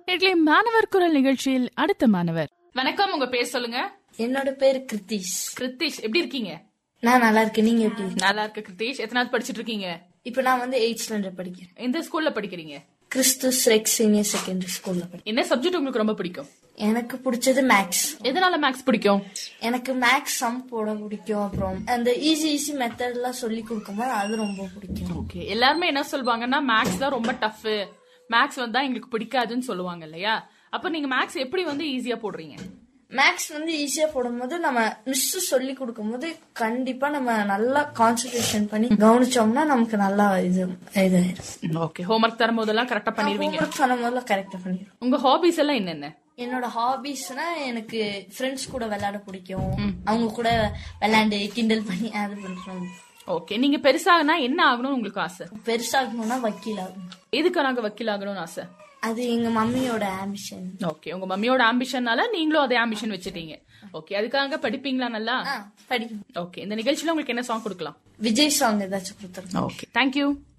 இட்லி மாணவர் குரல் நிகழ்ச்சியில் அடுத்த மாணவர் வணக்கம் உங்க பேர் சொல்லுங்க என்னோட பேரு கிருத்திஷ் கிருத்திஷ் எப்படி இருக்கீங்க நான் நல்லா இருக்கேன் நீங்க எப்படி இருக்கீங்க? நல்லா இருக்கு கிருத்திஷ் எத்தனாவது படிச்சிட்டு இருக்கீங்க இப்ப நான் வந்து எயிட் ஸ்டாண்டர்ட் படிக்கிறேன் எந்த ஸ்கூல்ல படிக்கிறீங்க கிறிஸ்துஸ் ரெக் சீனியர் செகண்டரி ஸ்கூல்ல படிக்கிறேன் என்ன சப்ஜெக்ட் உங்களுக்கு ரொம்ப பிடிக்கும் எனக்கு பிடிச்சது மேக்ஸ் எதனால மேக்ஸ் பிடிக்கும் எனக்கு மேக்ஸ் சம் போட பிடிக்கும் அப்புறம் அந்த ஈஸி ஈஸி மெத்தட் எல்லாம் சொல்லி கொடுக்கும்போது அது ரொம்ப பிடிக்கும் ஓகே எல்லாருமே என்ன சொல்வாங்கன்னா மேக்ஸ் தான் ரொம்ப டஃப் மேக்ஸ் வந்தா எங்களுக்கு பிடிக்காதுன்னு சொல்லுவாங்க இல்லையா அப்ப நீங்க மேக்ஸ் எப்படி வந்து ஈஸியா போடுறீங்க மேக்ஸ் வந்து ஈஸியா போடும்போது நம்ம மிஸ் சொல்லி கொடுக்கும்போது கண்டிப்பா நம்ம நல்லா கான்சென்ட்ரேஷன் பண்ணி கவனிச்சோம்னா நமக்கு நல்லா இது இதாயிரும் ஓகே ஹோம்ஒர்க் தரும் போதெல்லாம் கரெக்டா பண்ணிருவீங்க ஹோம்ஒர்க் பண்ணும்போது கரெக்டா பண்ணிடும் உங்க ஹாபிஸ் எல்லாம் என்னென்ன என்னோட ஹாபிஸ்னா எனக்கு ஃப்ரெண்ட்ஸ் கூட விளையாட பிடிக்கும் அவங்க கூட விளையாண்டு கிண்டல் பண்ணி அது பண்றோம் ஓகே நீங்க பெருசாகனா என்ன ஆகணும்னு உங்களுக்கு ஆசை பெருசாகணும்னா வக்கீல் ஆகணும் எதுக்கு நாங்க வக்கீல் ஆகணும்னு ஆசை அது எங்க மம்மியோட ஆம்பிஷன் ஓகே உங்க மம்மியோட ஆம்பிஷன்னால நீங்களும் அதே ஆம்பிஷன் வச்சுட்டீங்க ஓகே அதுக்காக படிப்பீங்களா நல்லா படிக்கணும் ஓகே இந்த நிகழ்ச்சியில உங்களுக்கு என்ன சாங் கொடுக்கலாம் விஜய் சாங் ஏதாச்சும் கொடுத்துருங்க ஓகே தேங்க்யூ